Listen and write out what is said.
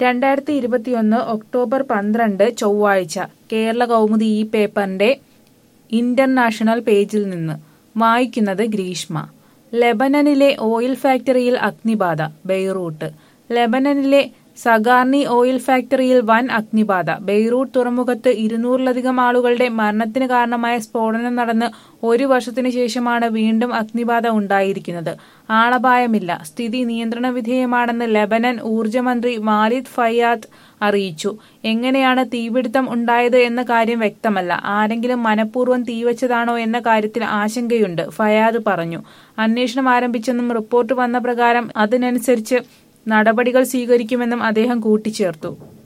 രണ്ടായിരത്തി ഇരുപത്തിയൊന്ന് ഒക്ടോബർ പന്ത്രണ്ട് ചൊവ്വാഴ്ച കേരള കൗമുദി ഈ പേപ്പറിന്റെ ഇന്റർനാഷണൽ പേജിൽ നിന്ന് വായിക്കുന്നത് ഗ്രീഷ്മ ലെബനനിലെ ഓയിൽ ഫാക്ടറിയിൽ അഗ്നിബാധ ബെയ്റൂട്ട് ലെബനനിലെ സഗാർണി ഓയിൽ ഫാക്ടറിയിൽ വൻ അഗ്നിബാധ ബെയ്റൂട്ട് തുറമുഖത്ത് ഇരുന്നൂറിലധികം ആളുകളുടെ മരണത്തിന് കാരണമായ സ്ഫോടനം നടന്ന് ഒരു വർഷത്തിനു ശേഷമാണ് വീണ്ടും അഗ്നിബാധ ഉണ്ടായിരിക്കുന്നത് ആളപായമില്ല സ്ഥിതി നിയന്ത്രണ വിധേയമാണെന്ന് ലെബനൻ ഊർജ്ജമന്ത്രി മാലിദ് ഫയ്യാദ് അറിയിച്ചു എങ്ങനെയാണ് തീപിടുത്തം ഉണ്ടായത് എന്ന കാര്യം വ്യക്തമല്ല ആരെങ്കിലും മനഃപൂർവ്വം തീവച്ചതാണോ എന്ന കാര്യത്തിൽ ആശങ്കയുണ്ട് ഫയാദ് പറഞ്ഞു അന്വേഷണം ആരംഭിച്ചെന്നും റിപ്പോർട്ട് വന്ന പ്രകാരം അതിനനുസരിച്ച് നടപടികൾ സ്വീകരിക്കുമെന്നും അദ്ദേഹം കൂട്ടിച്ചേർത്തു